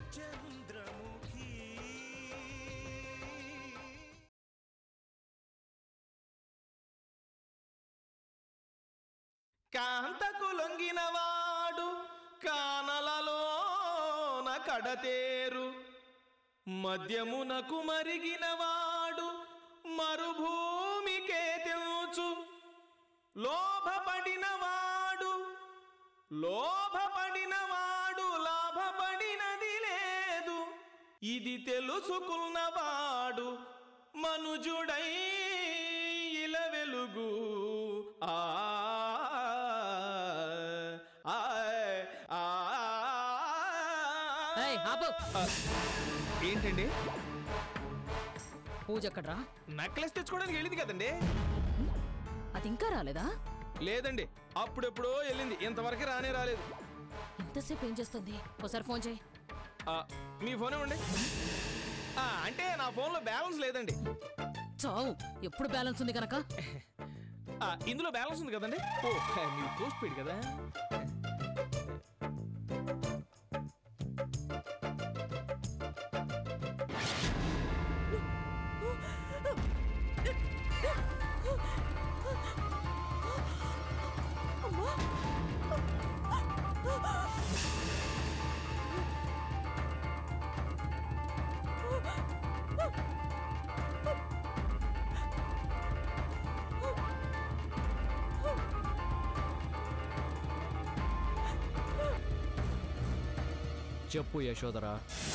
చంద్రముఖి కాంతకు లొంగినవాడు కానలలోన కడతేరు మద్యమునకు మరిగినవాడు మరుభూమికే తెలుచు లోభపడినవాడు లోభపడినవాడు లాభపడినది లేదు ఇది తెలుసుకున్నవాడు మనుజుడై ఇల వెలుగు ఆ ఆ, ఆ, ఏయ్, ఆపు. ఆ, ఏంటండి పూజ ఎక్కడ్రా నెక్లెస్ తెచ్చుకోవడానికి వెళ్ళింది కదండి అది ఇంకా రాలేదా లేదండి అప్పుడెప్పుడో వెళ్ళింది ఇంతవరకు రానే రాలేదు ఎంతసేపు ఏం చేస్తుంది ఒకసారి ఫోన్ చేయి ఆ, మీ ఫోన్ ఇవ్వండి ఆ, అంటే నా ఫోన్లో బ్యాలెన్స్ లేదండి చావు ఎప్పుడు బ్యాలెన్స్ ఉంది కనుక ఆ, ఇందులో బ్యాలెన్స్ ఉంది కదండి ఓ మీరు పోస్ట్ పెయిడ్ కదా చెప్పు యశోదరా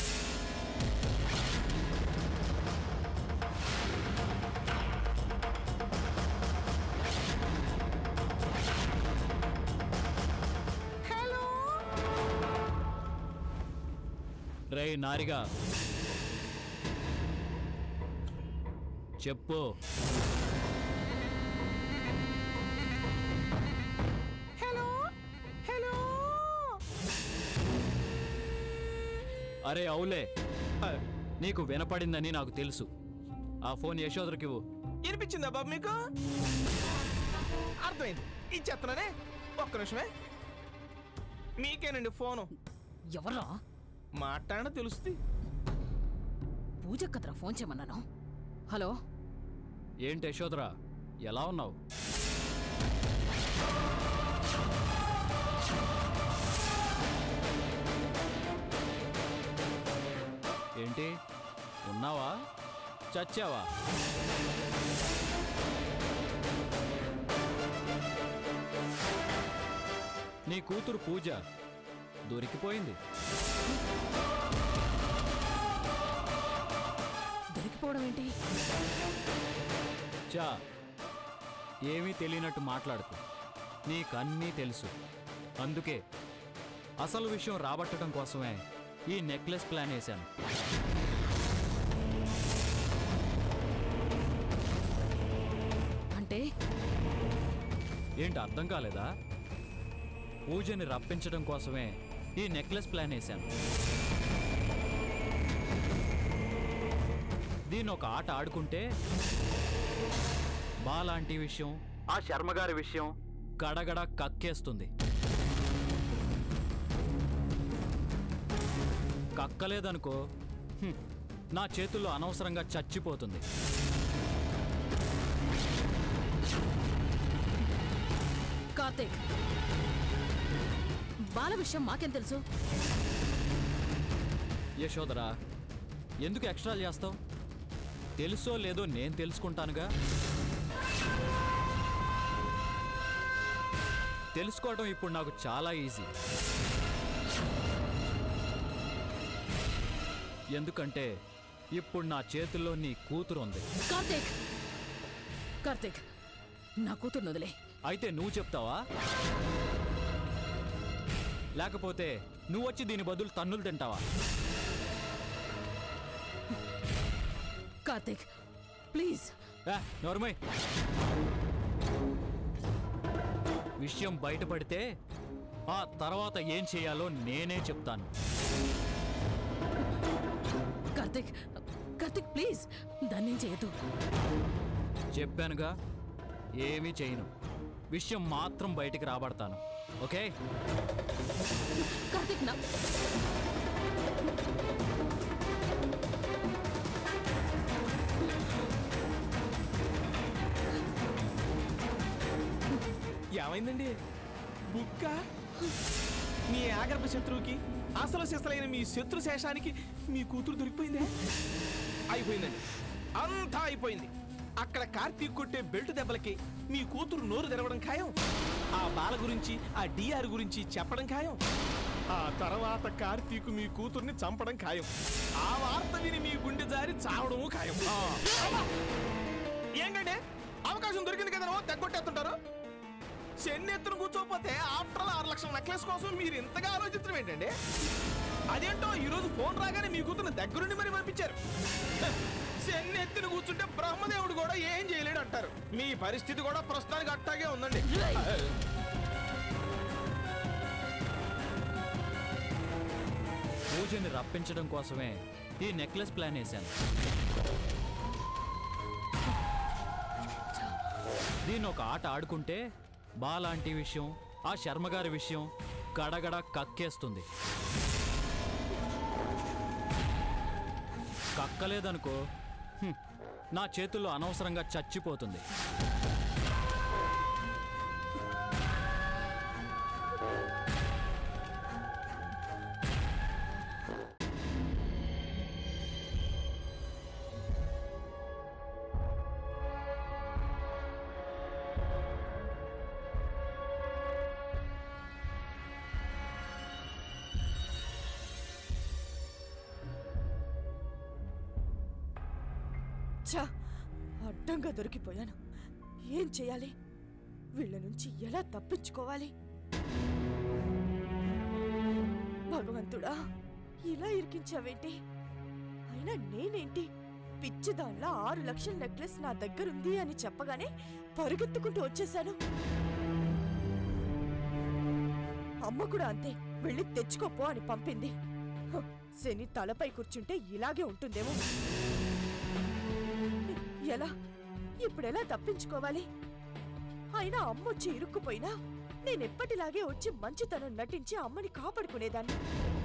రే నారిగా చెప్పు హలో హలో అరే అవులే నీకు వినపడిందని నాకు తెలుసు ఆ ఫోన్ యశోదరకివ్వు వినిపించిందా బాబు మీకు అర్థమైంది ఇచ్చేస్తున్నానే ఒక్క నిమిషమే మీకేనండి ఫోను ఎవర్రా మాట్లాడిన తెలుస్తుంది పూజ కదరా ఫోన్ చేయమన్నాను హలో ఏంటి యశోదరా ఎలా ఉన్నావు ఏంటి ఉన్నావా చచ్చావా నీ కూతురు పూజ దొరికిపోయింది దొరికిపోవడం ఏంటి చా ఏమీ తెలియనట్టు మాట్లాడుకు నీకన్నీ తెలుసు అందుకే అసలు విషయం రాబట్టడం కోసమే ఈ నెక్లెస్ ప్లాన్ వేశాను అంటే ఏంటి అర్థం కాలేదా పూజని రప్పించడం కోసమే ఈ నెక్లెస్ ప్లాన్ వేశాను దీన్ని ఒక ఆట ఆడుకుంటే బాలాంటి విషయం ఆ శర్మగారి విషయం గడగడ కక్కేస్తుంది కక్కలేదనుకో హ్మ్, నా చేతుల్లో అనవసరంగా చచ్చిపోతుంది కార్తీక్ బాల విషయం మాకేం తెలుసు యశోదరా ఎందుకు ఎక్స్ట్రా చేస్తావు తెలుసో లేదో నేను తెలుసుకుంటానుగా తెలుసుకోవడం ఇప్పుడు నాకు చాలా ఈజీ ఎందుకంటే ఇప్పుడు నా చేతుల్లో నీ కూతురు ఉంది కార్తీక్ కార్తీక్ నా కూతుర్ని వదిలే అయితే నువ్వు చెప్తావా లేకపోతే నువ్వు వచ్చి దీని బదులు తన్నులు తింటావా కార్తీక్ ప్లీజ్ ఏ, నోర్మయ్ విషయం బయటపడితే ఆ తర్వాత ఏం చేయాలో నేనే చెప్తాను కార్తీక్ కార్తీక్ ప్లీజ్ దాన్ని చేయొద్దు చెప్పానుగా ఏమీ చేయను విషయం మాత్రం బయటికి రాబడతాను ఓకే కార్తీక్ నా ఏమైందండి బుక్క మీ ఆగర్భ శత్రువుకి అసలు శిస్తలైన మీ శత్రు శేషానికి మీ కూతురు దొరికిపోయిందే అయిపోయిందండి అంతా అయిపోయింది అక్కడ కార్తీక్ కొట్టే బెల్ట్ దెబ్బలకి మీ కూతురు నోరు తెరవడం ఖాయం ఆ బాల గురించి ఆ డిఆర్ గురించి చెప్పడం ఖాయం ఆ తర్వాత కార్తీక్ మీ కూతుర్ని చంపడం ఖాయం ఆ వార్త విని మీ గుండె జారి చావడము ఖాయం ఆ. ఏంటంటే అవకాశం దొరికింది కదా తగ్గొట్టేస్తుంటారు చెన్నెత్తును కూర్చోకపోతే ఆఫ్టర్ ఆరు లక్షల నెక్లెస్ కోసం మీరు ఇంతగా ఆలోచించడం ఏంటండి అదేంటో ఈ రోజు ఫోన్ రాగానే మీ కూతురు దగ్గరుండి మరి పంపించారు చెన్నెత్తును కూర్చుంటే బ్రహ్మదేవుడు కూడా ఏం చేయలేడు అంటారు మీ పరిస్థితి కూడా ప్రస్తుతానికి అట్టాగే ఉందండి పూజని రప్పించడం కోసమే ఈ నెక్లెస్ ప్లాన్ వేశాను దీన్ని ఒక ఆట ఆడుకుంటే బాలాంటి విషయం ఆ శర్మగారి విషయం గడగడ కక్కేస్తుంది కక్కలేదనుకో హ్మ్, నా చేతుల్లో అనవసరంగా చచ్చిపోతుంది ఛా అడ్డంగా దొరికిపోయాను ఏం చేయాలి వీళ్ళ నుంచి ఎలా తప్పించుకోవాలి భగవంతుడా ఇలా ఇరికించావేంటి అయినా నేనేంటి పిచ్చిదాన్లా ఆరు లక్షల నెక్లెస్ నా దగ్గరుంది అని చెప్పగానే పరుగెత్తుకుంటూ వచ్చేశాను అమ్మ కూడా అంతే వెళ్ళి తెచ్చుకోపో అని పంపింది హ, శని తలపై కూర్చుంటే ఇలాగే ఉంటుందేమో ఎలా ఇప్పుడెలా తప్పించుకోవాలి అయినా అమ్మొచ్చి ఇరుక్కుపోయినా నేనెప్పటిలాగే వచ్చి మంచితనం నటించి అమ్మని కాపాడుకునేదాన్ని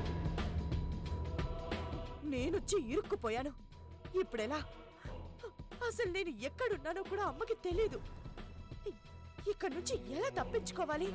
నేనొచ్చి ఇరుక్కుపోయాను ఇప్పుడెలా అసలు నేను ఎక్కడున్నానో కూడా అమ్మకి తెలీదు ఇ- ఇక్కడి నుంచి ఎలా తప్పించుకోవాలి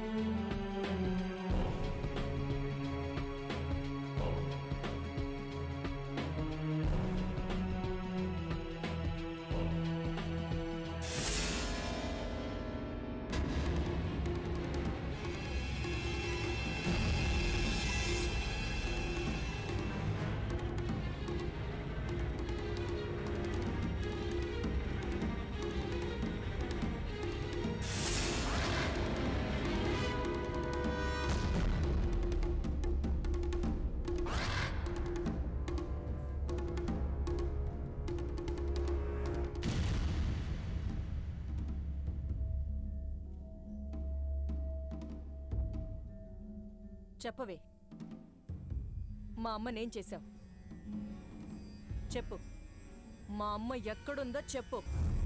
చెప్పవే మా అమ్మనేం చేశావు చెప్పు మా అమ్మ ఎక్కడుందో చెప్పు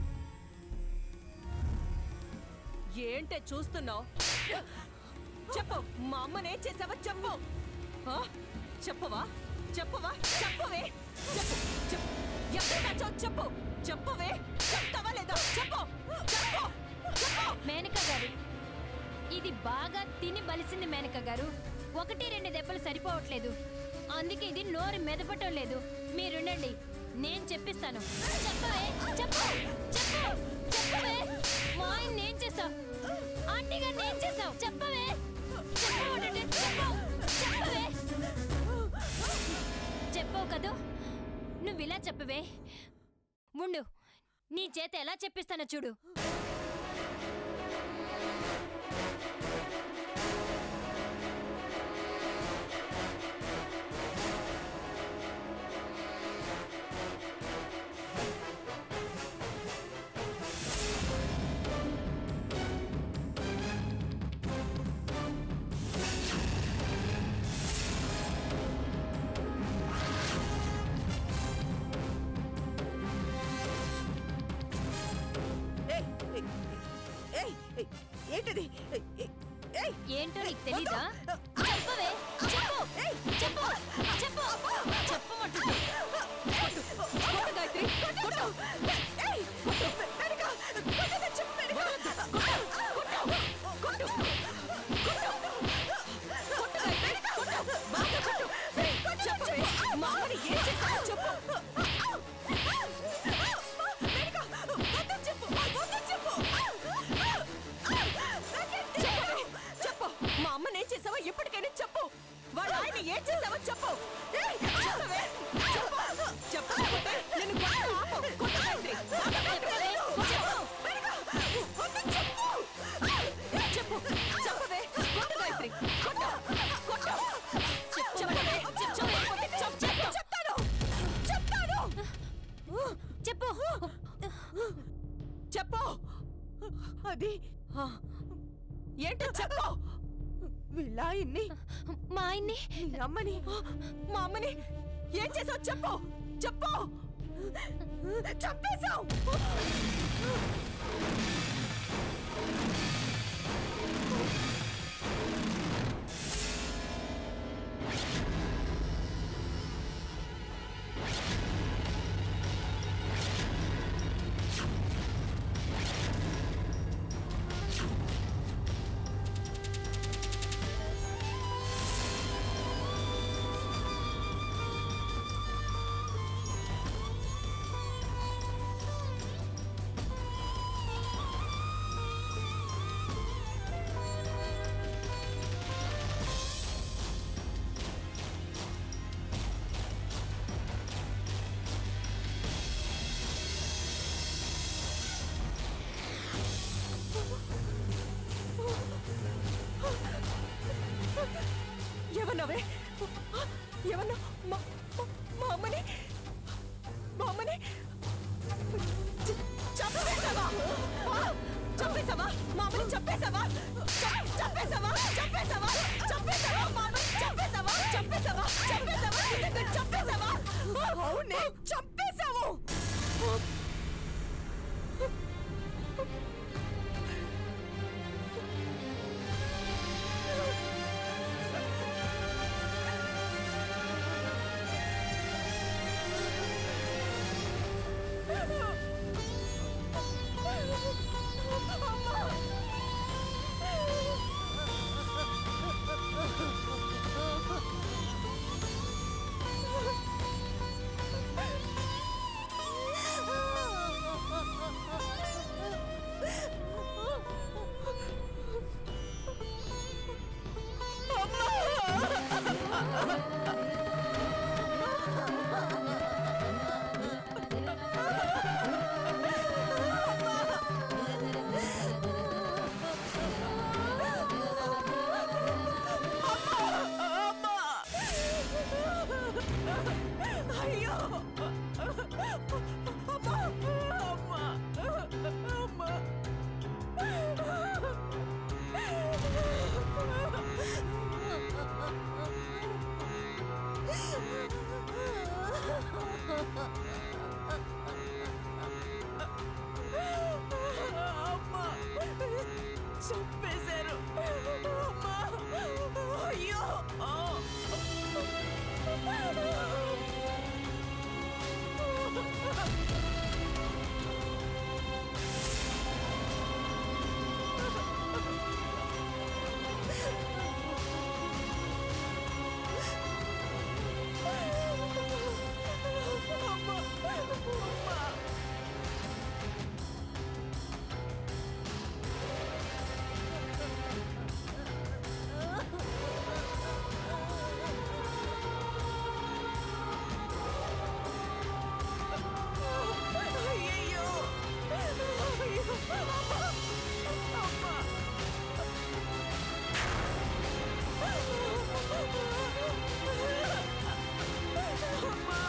ఏంటే చూస్తున్నావు చెప్పు మా అమ్మనేం చేసావో చెప్పు ఆ? చెప్పవా చెప్పవా చెప్పవే చెప్పు చెప్పు ఎక్కడ దాచావు చెప్పు చెప్పవే చెప్తావా లేదా చెప్పు చెప్పు చెప్పు మేనక గారు ఇది బాగా తిని బలిసింది మేనక గారు ఒకటి రెండు దెబ్బలు సరిపోవట్లేదు అందుకే ఇది నోరు మెదపటం లేదు మీరుండండి నేను చెప్పిస్తాను చెప్పవే చెప్పు చెప్పు చెప్పవే మా ఆయన నేను చేసావు ఆంటీగా నేను చేసావు చెప్పవే చెప్పమంటుంటే చెప్పు చెప్పవే చెప్పవు కదూ నువ్వు ఇలా చెప్పవే ఉండు నీ చేత ఎలా చెప్పిస్తానో చూడు ఏయ్, ఏయ్, ఏయ్, ఏయ్, ఏంటిది ఏయ్, ఏయ్, ఏయ్, ఏంటో నీకు తెలీదా చెప్పవే చెప్పు చెప్పు చెప్పు చెప్పమంటుంది కొట్టు గాయత్రి, కొట్టు. ఏయ్, వెనక, కొట్టొద్దని చెప్పు, వెనక. కొట్టు. అది ఆ, ఏంటో చెప్పు వీళ్ళ ఆయన్ని మా ఆయన్ని నీ అమ్మని మా అమ్మని ఏం చేసావు చెప్పు చెప్పు చంపేశావు ఏమన్నావే ఏమన్నా మా మా- మా అమ్మని మా అమ్మని చ- చంపేశావా ఆ, చంపేశావా మా అమ్మని చంపేశావా చ- చంపేశావా చంపేశావా చంపేశావా మా అమ్మని చంపేశావా చంపేశావా చంపేశావా నిజంగా చంపేశావా అవునే చంపేశావు అయ్యో అమ్మా అమ్మా అమ్మా అమ్మా చంపేశారు అమ్మా అయ్యో అయ్యయ్యో అయ్యో అమ్మా అమ్మా అమ్మా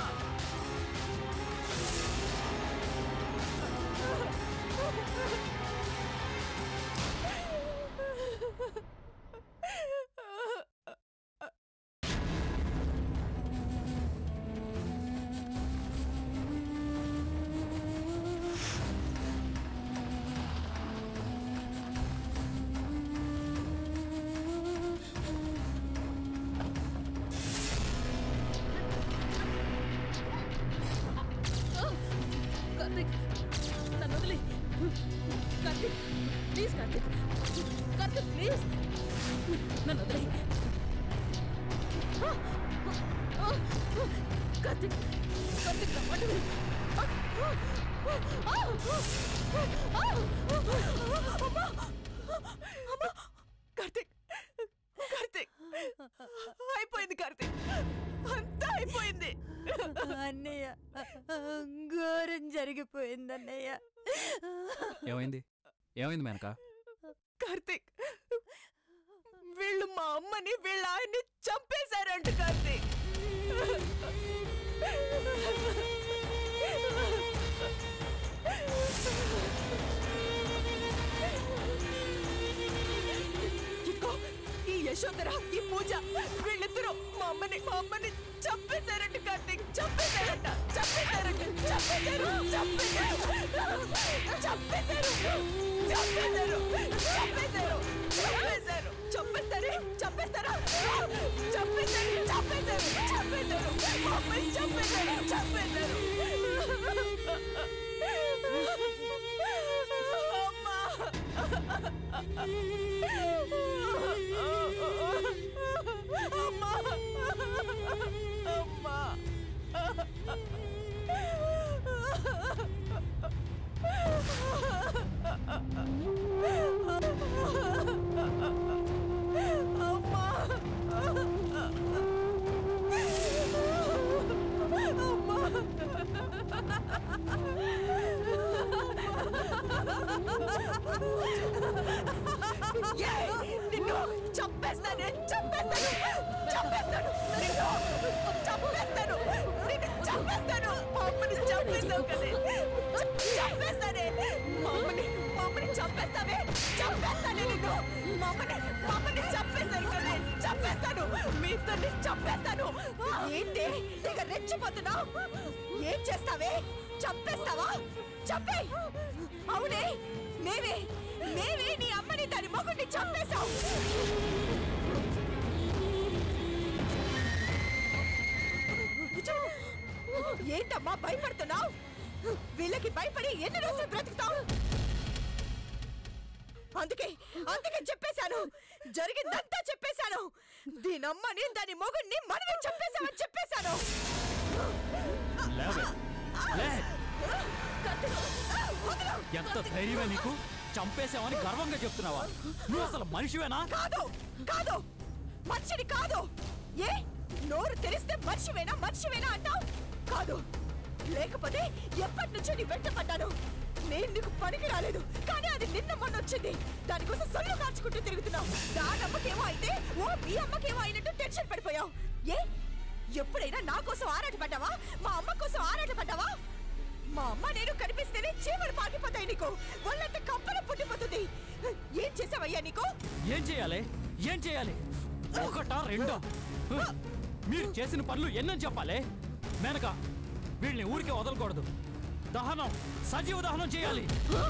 కార్తిక్ నన్ను వదిలే కార్తిక్ ప్లీజ్ కార్తిక్ కార్తిక్ ప్లీజ్ నన్ను వదిలే కార్తిక్ కార్తిక్ నా మాట విను. కార్తిక్ కార్తిక్ అయిపోయింది కార్తిక్ అంతా అయిపోయింది అన్నయ్య ఘోరం జరిగిపోయింది అన్నయ్య ఏమైంది ఏమైంది మేనక కార్తిక్ వీళ్ళు మా అమ్మని వీళ్ళ ఆయన్ని చంపేశారంట కార్తిక్ యశోధర ఈ పూజ వీళ్ళిద్దరూ మా అమ్మని మా అమ్మని చంపేశారంట కార్తీక్ చంపేశారంట చంపేశారంట చంపేశారు చంపేశారు చంపేశారు చంపేశారు చంపేశారు చంపేశారు చంపేస్తారే చంపేస్తారా చంపేశారు చంపేశారు చంపేశారు మా అమ్మని చంపేశారు చంపేశారు అమ్మా అమ్మా ఏయ్! నిన్ను చంపేస్తాను చంపేస్తాను చంపేస్తాను నిన్ను చంపేస్తాను నిన్ను చంపేస్తాను మా అమ్మని చంపేస్తావు కదే చంపేస్తానే మా అమ్మని మా అమ్మని చంపేస్తావే చంపేస్తానే నిన్ను మా అమ్మని మా అమ్మని చంపేశారు కదే చంపేస్తాను మీ ఇద్దరిని చంపేస్తాను ఏంటి ఇక రెచ్చిపోతున్నావు ఏం చేస్తావే చంపేస్తావా చంపే అవునే మేమే మేమే నీ అమ్మని దాని మొగుడిని చంపేశావు ఏంటమ్మా భయపడుతున్నావు వీళ్ళకి భయపడి ఎన్ని రోజులు బ్రతుకుతావు అందుకే అందుకే చెప్పేశాను జరిగిందంతా చెప్పేశాను దీనమ్మని దాని మొగుడిని మనమే చంపేశామని చెప్పేశాను లేవే లే వదలు! ఎంత ధైర్యమే నీకు చంపేశావని గర్వంగా చెప్తున్నావా నువ్వు అసలు మనిషివేనా కాదు కాదు మనిషిని కాదు ఏ నోరు తెరిస్తే మనిషివేనా మనిషివేనా అంటావు కాదు లేకపోతే ఎప్పటి నుంచో నీ వెంట పడ్డాను నేను నీకు పనికి రాలేదు కానీ అది నిన్న మొన్న వచ్చింది దానికోసం సొల్లు మార్చుకుంటూ తిరుగుతున్నావు దాని అమ్మకేమో అయితే ఓ మీ అమ్మకేమో అయినట్టు టెన్షన్ పడిపోయావు ఏ ఎప్పుడైనా నా కోసం ఆరాట పడ్డావా మా అమ్మ కోసం ఆరాట పడ్డావా మా అమ్మ నేను కనిపిస్తేనే చీమలు పాకిపోతాయి నీకు వాళ్ళంతా కంపన పుట్టిపోతుంది ఏం చేసావయ్యా నీకు ఏం చేయాలి ఏం చేయాలి ఒకటా రెండో హ్, మీరు చేసిన పనులు ఎన్నని చెప్పాలి మేనక వీళ్ళని ఊరికే వదలకూడదు దహనం సజీవ దహనం చేయాలి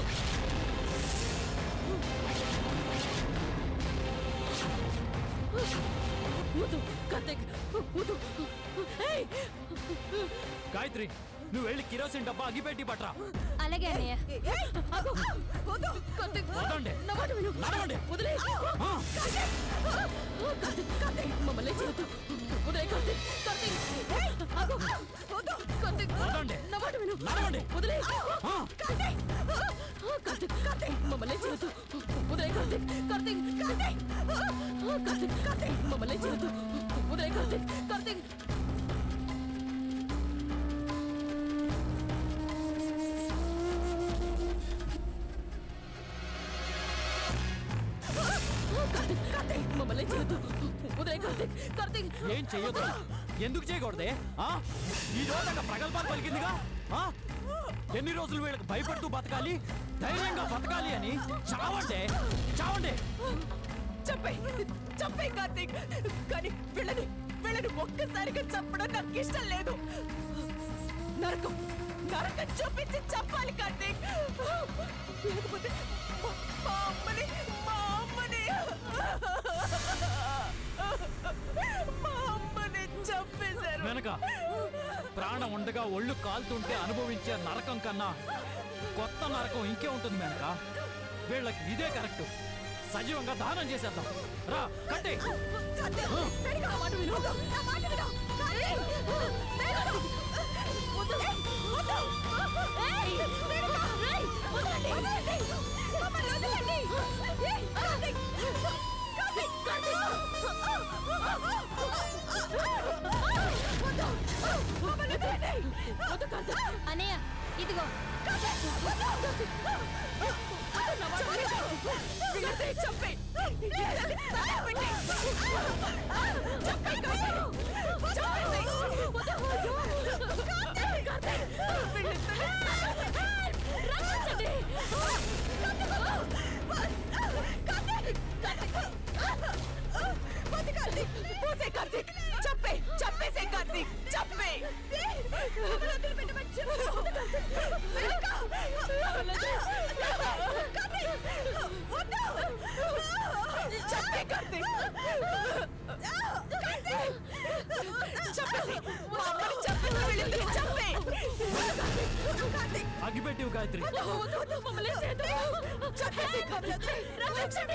వద్దు కార్తీక్ వద్దు ఏయ్! గాయత్రి నువ్వు వెళ్ళి కిరోసిన్ డబ్బా అగిపెట్టి పట్రా అలాగే అన్నయ్య ఏయ్, ఆగు, వద్దు. కార్తీక్ వదలండి. నా మాట విను నడవండి. వదిలే ఆ, కార్తీక్ కార్తీక్ మమ్మల్ని చేయొద్దు వదిలే కార్తీక్ కార్తీక్ ఏయ్, ఆగు, వద్దు. కార్తీక్ వదలండి. నా మాట విను నడవండి. వదిలే ఆ. కార్తీక్, కార్తీక్ కార్తీక్ మమ్మల్ని చేయొద్దు వదిలే కార్తీక్ కార్తీక్ కార్తీక్ కార్తీక్ కార్తీక్ మమ్మల్ని చేయొద్దు వదిలే కార్తీక్ కార్తీక్ కార్తీక్ కార్తీక్ మమ్మల్ని చేయొద్దు వదిలే కార్తీక్ కార్తీక్ ఏం చెయ్యొద్దు ఎందుకు చేయకూడదే ఆ? ఈ రోజు ప్రగల్భాలు పలికిందిగా ఆ? ఎన్ని రోజులు వీళ్ళకి భయపడుతూ బతకాలి ధైర్యంగా బతకాలి అని చావండి చావండి చంపే చంపే కార్తీక్ కానీ వీళ్ళని వీళ్ళని ఒక్కసారిగా చంపడం నాకు ఇష్టం లేదు నరకం నరకం చూపించి చంపాలి కార్తీక్ లేకపోతే మా- మా అమ్మని మా అమ్మని మా అమ్మని చంపేశారు వెనక ప్రాణం ఉండగా ఒళ్ళు కాలుతుంటే అనుభవించే నరకం కన్నా కొత్త నరకం ఇంకే ఉంటుంది వెనక వీళ్ళకి ఇదే కరెక్ట్ సజీవంగా దానం చేసేద్దాం రా కట్టే సత్య, వేడిగా నా మాట విను. వద్దు, నా మాట విను. కార్తీక్, వేడిగా. వద్దు, వద్దు. ఏయ్, వేడిగా. వదలండి. వదలండి. మమ్మల్ని వదలండి. ఏయ్, కార్తీక్. కార్తీక్, కార్తీక్. వద్దు. మమ్మల్ని వదలండి. వద్దు కార్తీక్ అన్నయ్య ఇదిగో కార్తీక్, వద్దు. వద్దు, నా మాట విను. వీళ్ళిద్దరిని చంపేయ్. వీళ్ళని తలపెట్టేయ్. చంపేయ్, కార్తీక్. చంపేసేయ్. వద్దు. చంపేసి మా అమ్మని చంపేసి వీళ్ళిద్దరిని చంపే అగ్గిపెట్టివు గాయత్రి మమ్మల్ని చేయొద్దు. చంపేసి రక్షించు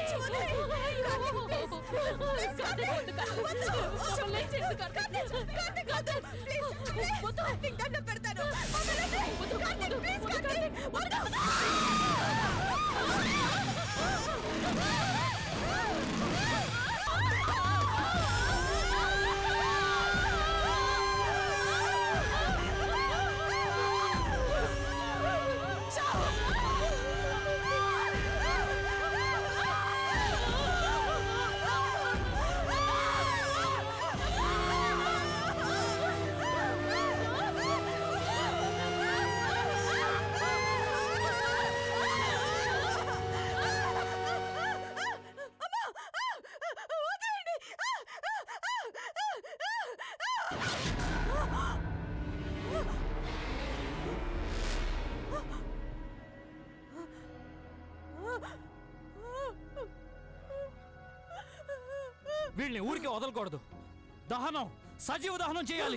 దండం పెడతాను కార్తీక్ ప్లీజ్ కార్తీక్ వద్దు వీళ్ళని ఊరికే వదలకూడదు దహనం సజీవ దహనం చేయాలి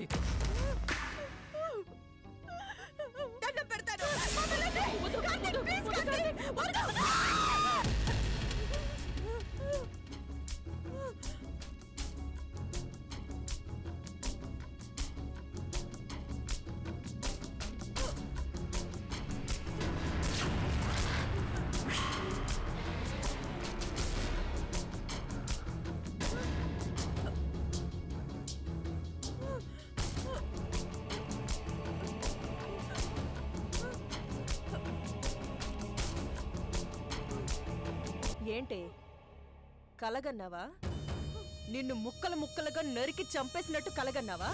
దండం పెడతాను కార్తీక్ ప్లీజ్ కార్తీక్ వద్దు ఏంటి కలగన్నావా నిన్ను ముక్కలు ముక్కలుగా నరికి చంపేసినట్టు కలగన్నావా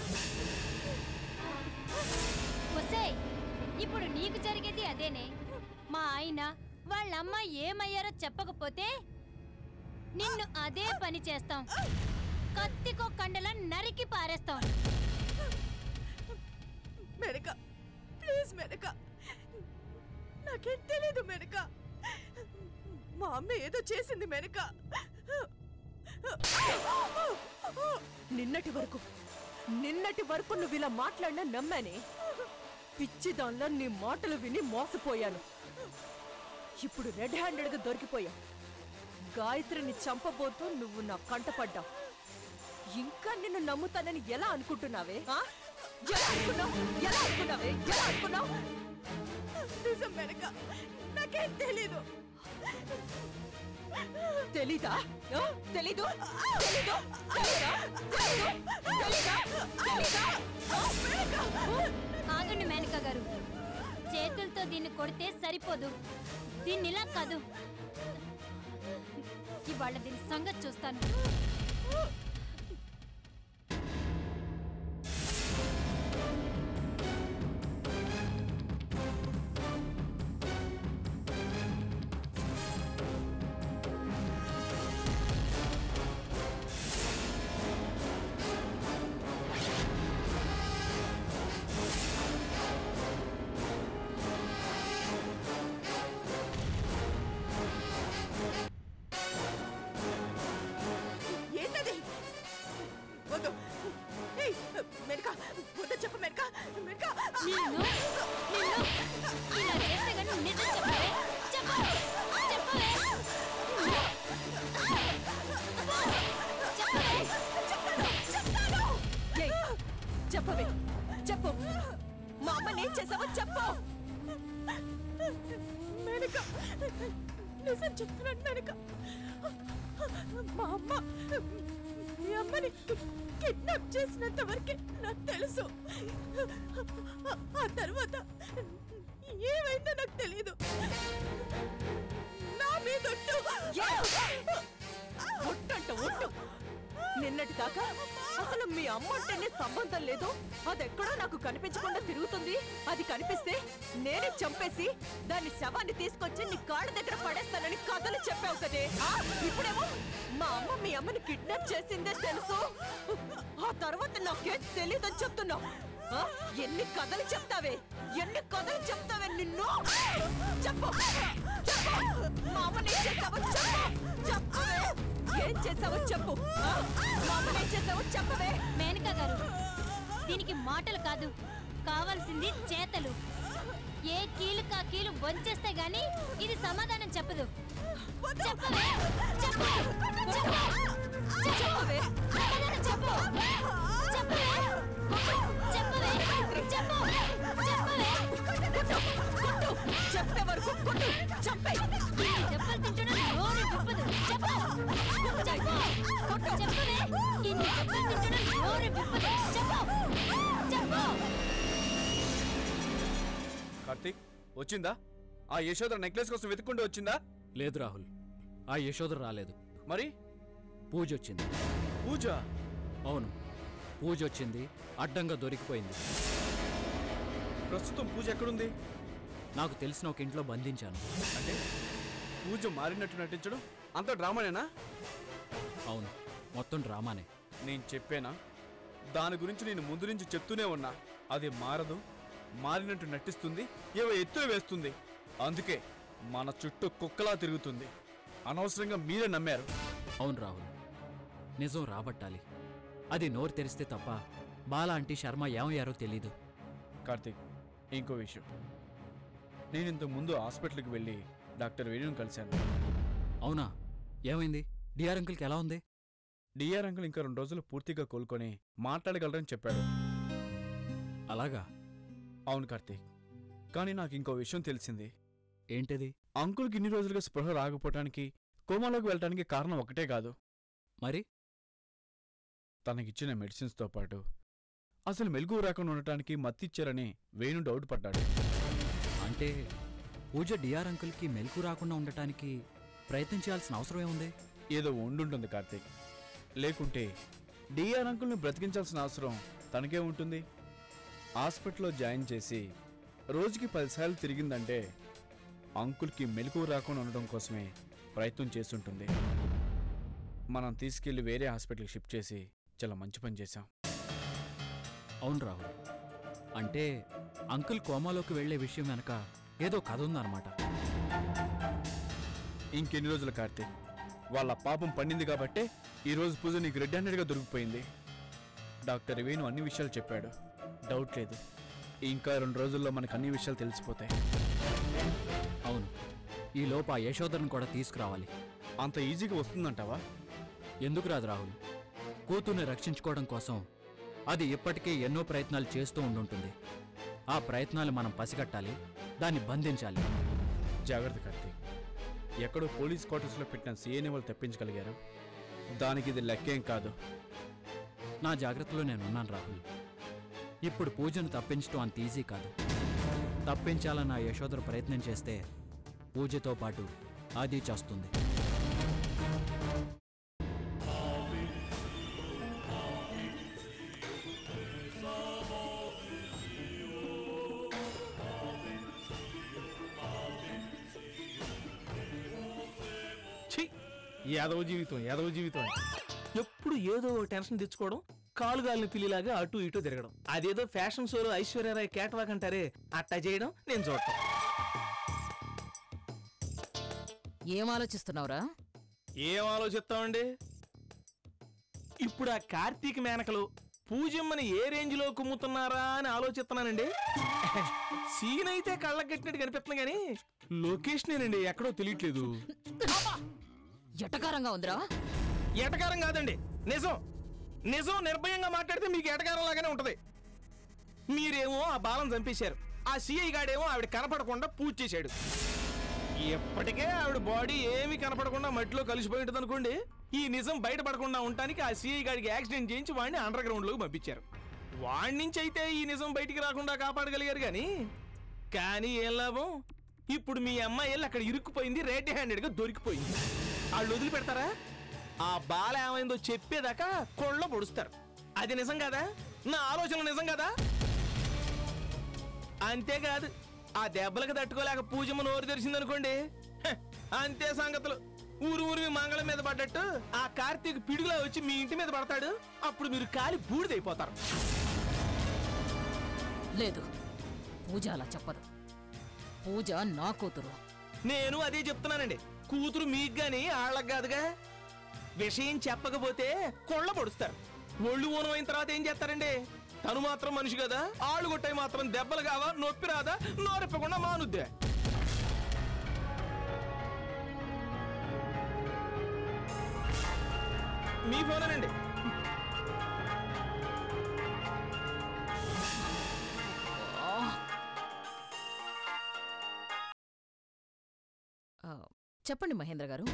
ఒసేయ్ ఇప్పుడు నీకు జరిగేది అదేనే మా ఆయన వాళ్ళమ్మ ఏమయ్యారో చెప్పకపోతే నిన్ను అదే పని చేస్తాం కత్తికో కండల నరికి పారేస్తాం మెనక ప్లీజ్ మెనక నాకేం తెలీదు మెనక మా అమ్మ ఏదో చేసింది మెనక నిన్నటి వరకు నిన్నటి వరకు నువ్వు ఇలా మాట్లాడినా నమ్మానే పిచ్చి దానిలో నీ మాటలు విని మోసపోయాను ఇప్పుడు రెడ్ హ్యాండెడ్గా దొరికిపోయా గాయత్రిని చంపబోతూ నువ్వు నా కంటపడ్డావు ఇంకా నిన్ను నమ్ముతానని ఎలా అనుకుంటున్నావే ఆ? ఎలా అనుకున్నావు ఎలా అనుకున్నావే ఎలా అనుకున్నావు నిజం వెనక నాకేం తెలీదు తెలీదా ఆ? తెలీదు తెలీదు తెలీదా తెలీదు తెలీదా తెలీదా ఆ, వెనక. ఆగండి మేనక గారు చేతులతో దీన్ని కొడితే సరిపోదు దీన్ని ఇలా కాదు ఇవాళ దీని సంగతి చూస్తాను ఏంటది వద్దు ఏయ్, మెనక వద్దు చెప్పు మెనక మెనక నిన్ను నిన్ను ఇలా చేస్తే కానీ నిజం చెప్పవే చెప్పవే చెప్పవే చెప్పవే ఏయ్, చెప్పవే చెప్పు మా అమ్మ నేను చేసావో చెప్పు మెనక నిజం చెప్తున్నాను మెనక మా అమ్మ మీ అమ్మని కిడ్నాప్ చేసినంత వరకే నాకు తెలుసు ఆ తర్వాత ఏమైందో నాకు తెలియదు నా మీద ఒట్టు. ఒట్టంట ఒట్టు నిన్నటి దాకా అసలు మీ అమ్మ అంటేనే సంబంధం లేదు అదెక్కడో నాకు కనిపించకుండా తిరుగుతుంది అది కనిపిస్తే నేనే చంపేసి దాని శవాన్ని తీసుకొచ్చి నీ కాళ్ళ దగ్గర పడేస్తానని కథలు చెప్పావు కదే ఆ, ఇప్పుడేమో మా అమ్మ మీ అమ్మని కిడ్నాప్ చేసిందే తెలుసు ఆ తర్వాత నాకేం తెలియదని చెప్తున్నావు ఆ, ఎన్ని కథలు చెప్తావే ఎన్ని కథలు చెప్తావే నిన్ను చెప్పు చెప్పు మా అమ్మని ఏం చేస్తావో చెప్పు చెప్పవే ఏం ఏం చేసావో చెప్పు ఆ? మా అమ్మని ఏం చేసావో చెప్పవే మేనకా గారు దీనికి మాటలు కాదు కావాల్సింది చేతలు ఏ కీలు కా కీలు వంచేస్తే గాని ఇది సమాధానం చెప్పదు చెప్పవే చెప్పు చెప్పు చెప్పవే సమాధానం చెప్పు చెప్పవే చెప్పవే చెప్పు చెప్పవే చెప్పే వరకు కొట్టు చంపే ఇన్ని దెబ్బలు తింటున్నా నోరు విప్పదు చెప్పు చెప్పు చెప్పవే ఇన్ని దెబ్బలు తింటున్నా నోరు విప్పదు చెప్పు చెప్పు కార్తీక్ వచ్చిందా ఆ యశోద నెక్లెస్ కోసం వెతుక్కుంటూ వచ్చిందా లేదు రాహుల్ ఆ యశోదరు రాలేదు మరి పూజ వచ్చింది పూజ అవును పూజ వచ్చింది అడ్డంగా దొరికిపోయింది ప్రస్తుతం పూజ ఎక్కడుంది నాకు తెలిసిన ఒక ఇంట్లో బంధించాను అంటే పూజ మారినట్టు నటించడం అంత డ్రామానేనా అవును మొత్తం డ్రామానే నేను చెప్పానా దాని గురించి నేను ముందు నుంచి చెప్తూనే ఉన్నా అది మారదు మారినట్టు నటిస్తుంది ఏవో ఎత్తులు వేస్తుంది అందుకే మన చుట్టూ కుక్కలా తిరుగుతుంది అనవసరంగా మీరే నమ్మారు అవును రాహుల్ నిజం రాబట్టాలి అది నోరు తెరిస్తే తప్ప బాల ఆంటీ శర్మ ఏమయ్యారో తెలీదు కార్తీక్ ఇంకో విషయం నేను ఇంతకు ముందు హాస్పిటల్కి వెళ్ళి డాక్టర్ వేణుని కలిశాను అవునా ఏమైంది డిఆర్ అంకుల్కి ఎలా ఉంది డిఆర్ అంకుల్ ఇంకా రెండు రోజులు పూర్తిగా కోలుకొని మాట్లాడగలరని చెప్పాడు అలాగా అవును కార్తీక్ కానీ నాకు ఇంకో విషయం తెలిసింది ఏంటది అంకుల్కి ఇన్ని రోజులుగా స్పృహ రాకపోవటానికి కోమాలోకి వెళ్ళటానికి కారణం ఒకటే కాదు మరి తనకిచ్చిన మెడిసిన్స్తో పాటు అసలు మెలుగు రాకుండా ఉండటానికి మత్తిచ్చారని వేణు డౌట్ పడ్డాడు అంటే పూజ డిఆర్ అంకుల్కి మెలకు రాకుండా ఉండటానికి ప్రయత్నం చేయాల్సిన అవసరం ఏముంది ఏదో ఉండుంటుంది కార్తీక్ లేకుంటే డిఆర్ అంకుల్ని బ్రతికించాల్సిన అవసరం తనకే ఉంటుంది హాస్పిటల్లో జాయిన్ చేసి రోజుకి పదిసార్లు తిరిగిందంటే అంకుల్కి మెలకు రాకుండా ఉండడం కోసమే ప్రయత్నం చేస్తుంటుంది మనం తీసుకెళ్లి వేరే హాస్పిటల్కి షిఫ్ట్ చేసి చాలా మంచి పని చేశాం అవును రాహుల్ అంటే అంకుల్ కోమాలోకి వెళ్లే విషయం వెనక ఏదో కథ ఉందన్నమాట ఇంకెన్ని రోజులు కార్తీక్ వాళ్ళ పాపం పండింది కాబట్టే ఈరోజు పూజ నీకు రెడ్ హ్యాండెడ్గా దొరికిపోయింది డాక్టర్ వేణు అన్ని విషయాలు చెప్పాడు డౌట్ లేదు ఇంకా రెండు రోజుల్లో మనకు అన్ని విషయాలు తెలిసిపోతాయి అవును ఈ లోపు ఆ యశోదరను కూడా తీసుకురావాలి అంత ఈజీగా వస్తుందంటావా ఎందుకు రాదు రాహుల్ కూతుర్ని రక్షించుకోవడం కోసం అది ఇప్పటికే ఎన్నో ప్రయత్నాలు చేస్తూ ఉండుంటుంది ఆ ప్రయత్నాలు మనం పసిగట్టాలి దాన్ని బంధించాలి జాగ్రత్త కార్తీక్ ఎక్కడో పోలీస్ క్వార్టర్స్లో పెట్టిన సీఎని వాళ్ళు తప్పించగలిగారు దానికి ఇది లెక్కేం కాదు నా జాగ్రత్తలో నేనున్నాను రాహుల్ ఇప్పుడు పూజను తప్పించడం అంత ఈజీ కాదు తప్పించాలన్న ఆ యశోదర ప్రయత్నం చేస్తే పూజతో పాటు అది చేస్తుంది ఛీ యాదవ జీవితం యాదవ జీవితం అని. ఎప్పుడు ఏదో ఓ టెన్షన్ తెచ్చుకోవడం కాలుగాలిని పిల్లిలాగా అటు ఇటు తిరగడం అదేదో ఫ్యాషన్ షోలో ఐశ్వర్యరాయ్ క్యాట్ వాక్ అంటారే అట్టా చేయడం నేను చూడటం ఏం ఆలోచిస్తున్నావురా ఏం ఆలోచిస్తామండి ఇప్పుడు ఆ కార్తీక మేనకలు పూజమ్మని ఏ రేంజ్ లో కుమ్ముతున్నారా అని ఆలోచిస్తున్నానండి సీన్ అయితే కళ్ళకి కట్టినట్టు కనిపిస్తుంది కానీ లొకేషన్ అండి ఎక్కడో తెలియట్లేదు ఎటకారంగా ఉందిరా ఎటకారం కాదండి నిజం నిజం నిర్భయంగా మాట్లాడితే మీకు ఎటకారం లాగానే ఉంటది మీరేమో ఆ బాలం చంపేశారు ఆ సిఐ గాడేమో ఆవిడ కనపడకుండా పూజ చేశాడు ఎప్పటికే ఆవిడ బాడీ ఏమీ కనపడకుండా మట్టిలో కలిసిపోయి ఉంటుంది అనుకోండి ఈ నిజం బయటపడకుండా ఉండటానికి ఆ సిఐ గాడికి యాక్సిడెంట్ చేయించి వాడిని అండర్ గ్రౌండ్ లోకి పంపించారు వాడి నుంచి అయితే ఈ నిజం బయటికి రాకుండా కాపాడగలిగారు కానీ కానీ ఏం లాభం ఇప్పుడు మీ అమ్మాయి వెళ్ళి అక్కడ ఇరుక్కుపోయింది రెడ్ హ్యాండెడ్ గా దొరికిపోయింది వాళ్ళు వదిలిపెడతారా ఆ బాల ఏమైందో చెప్పేదాకా కొళ్ళలో పొడుస్తారు అది నిజం కదా నా ఆలోచన నిజం కదా అంతేకాదు ఆ దెబ్బలకు తట్టుకోలేక పూజమ్మ నోరు తెరిచిందనుకోండి హ, అంతే సంగతులు ఊరు ఊరి మీ మంగళం మీద పడ్డట్టు ఆ కార్తీక్ పిడుగులా వచ్చి మీ ఇంటి మీద పడతాడు అప్పుడు మీరు కాలి బూడిదైపోతారు లేదు పూజ అలా చెప్పదు పూజ నా కూతురు నేను అదే చెప్తున్నానండి కూతురు మీకు గాని ఆళ్ళకి కాదుగా విషయం చెప్పకపోతే కొళ్ళ పొడుస్తారు ఒళ్ళు ఊనం అయిన తర్వాత ఏం చేస్తారండి తను మాత్రం మనిషి కదా ఆళ్ళు కొట్టాయి మాత్రం దెబ్బలు కావా నొప్పి రాదా నోరెప్పకుండా మానుద్దే మీ ఫోనేనండి ఆ, చెప్పండి మహేంద్ర గారు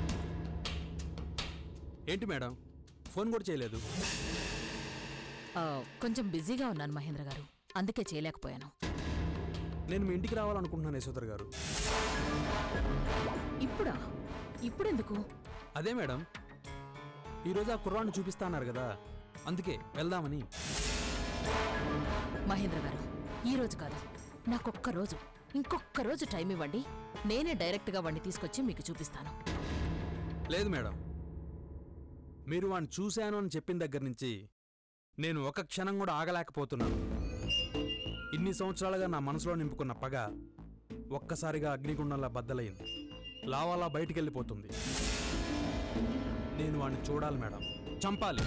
ఏంటి మేడం ఫోన్ కూడా చేయలేదు ఆ, కొంచెం బిజీగా ఉన్నాను మహేంద్ర గారు అందుకే చేయలేకపోయాను నేను మీ ఇంటికి రావాలనుకుంటున్నాను యశోధర్ గారు ఇప్పుడా ఇప్పుడెందుకు అదే మేడం ఈరోజు ఆ కుర్రాన్ని చూపిస్తా అన్నారు కదా అందుకే వెళ్దామని మహేంద్ర గారు ఈ రోజు కాదు నాకొక్క రోజు ఇంకొక్క రోజు టైం ఇవ్వండి నేనే డైరెక్ట్గా వాడిని తీసుకొచ్చి మీకు చూపిస్తాను లేదు మేడం మీరు వాడిని చూశాను అని చెప్పిన దగ్గర నుంచి నేను ఒక క్షణం కూడా ఆగలేకపోతున్నాను ఇన్ని సంవత్సరాలుగా నా మనసులో నింపుకున్న పగ ఒక్కసారిగా అగ్నిగుండంలా బద్దలైంది లావాలా బయటికి వెళ్ళిపోతుంది నేను వాడిని చూడాలి మేడం చంపాలి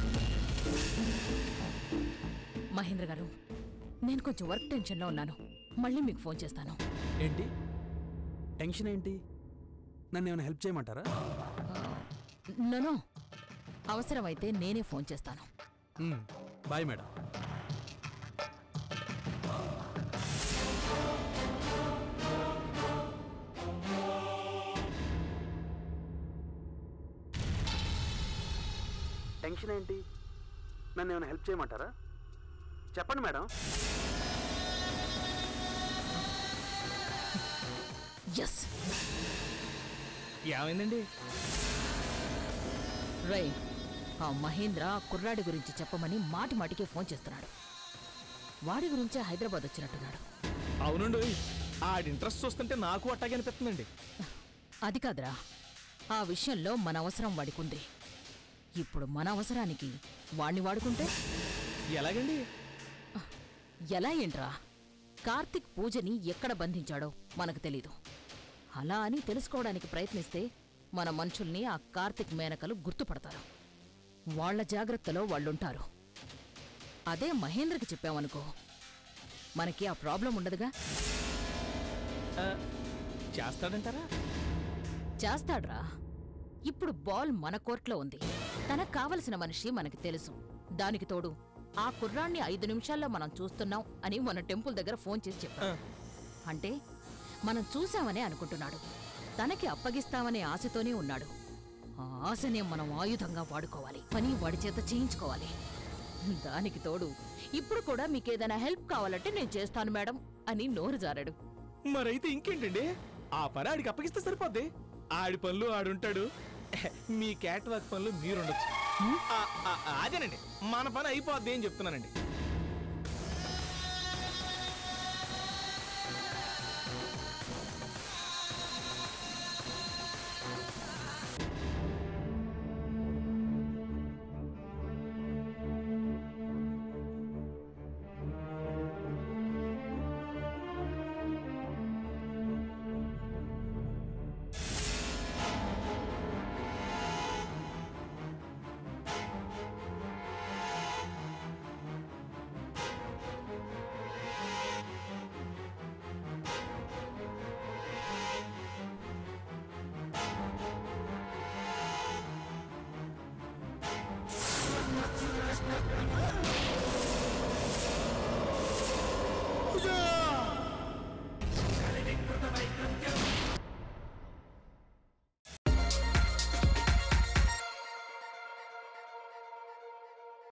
మహేంద్ర గారు నేను కొంచెం వర్క్ టెన్షన్లో ఉన్నాను మళ్ళీ మీకు ఫోన్ చేస్తాను ఏంటి టెన్షన్ ఏంటి నన్ను ఏమైనా హెల్ప్ చేయమంటారా నో అవసరమైతే నేనే ఫోన్ చేస్తాను మ్మ్. బాయ్ మేడం టెన్షన్ ఏంటి నన్ను ఏమైనా హెల్ప్ చేయమంటారా చెప్పండి మేడం ఎస్ ఏమైందండి రై ఆ మహేంద్ర ఆ కుర్రాడి గురించి చెప్పమని మాటి మాటికి ఫోన్ చేస్తున్నాడు వాడి గురించే హైదరాబాద్ వచ్చినట్టున్నాడు అవునండి ఆడి ఇంట్రెస్ట్ చూస్తుంటే నాకు అట్టాగే అనిపిస్తుందండి అది కాదురా ఆ విషయంలో మన అవసరం వాడికుంది ఇప్పుడు మన అవసరానికి వాణ్ణి వాడుకుంటే ఎలాగండి ఎలా ఏంట్రా కార్తిక్ పూజని ఎక్కడ బంధించాడో మనకు తెలీదు అలా అని తెలుసుకోవడానికి ప్రయత్నిస్తే మన మనుషుల్ని ఆ కార్తిక్ మేనకలు గుర్తుపడతారు వాళ్ళ జాగ్రత్తలో వాళ్ళుంటారు అదే మహేంద్రకి చెప్పామనుకో మనకి ఆ ప్రాబ్లం ఉండదుగా ఆ, చేస్తాడంటారా చేస్తాడ్రా ఇప్పుడు బాల్ మన కోర్టులో ఉంది తనకు కావలసిన మనిషి మనకి తెలుసు దానికి తోడు ఆ కుర్రాన్ని ఐదు నిమిషాల్లో మనం చూస్తున్నాం అని మన టెంపుల్ దగ్గర ఫోన్ చేసి చెప్పాం అంటే మనం చూశామనే అనుకుంటున్నాడు తనకి అప్పగిస్తామనే ఆశతోనే ఉన్నాడు ఆ ఆశనే మనం ఆయుధంగా వాడుకోవాలి పని వాడి చేత చేయించుకోవాలి దానికి తోడు ఇప్పుడు కూడా మీకేదైనా హెల్ప్ కావాలంటే నేను చేస్తాను మేడం అని నోరు జారాడు మరైతే ఇంకేంటండి ఆ పని ఆడికి అప్పగిస్తే సరిపోద్ది ఆడి పనులు ఆడుంటాడు మీ క్యాట్ వాక్ పనులు మీరుండొచ్చు ఆ, ఆ, ఆ, అదేనండి మన పని అయిపోద్ది అని చెప్తున్నానండి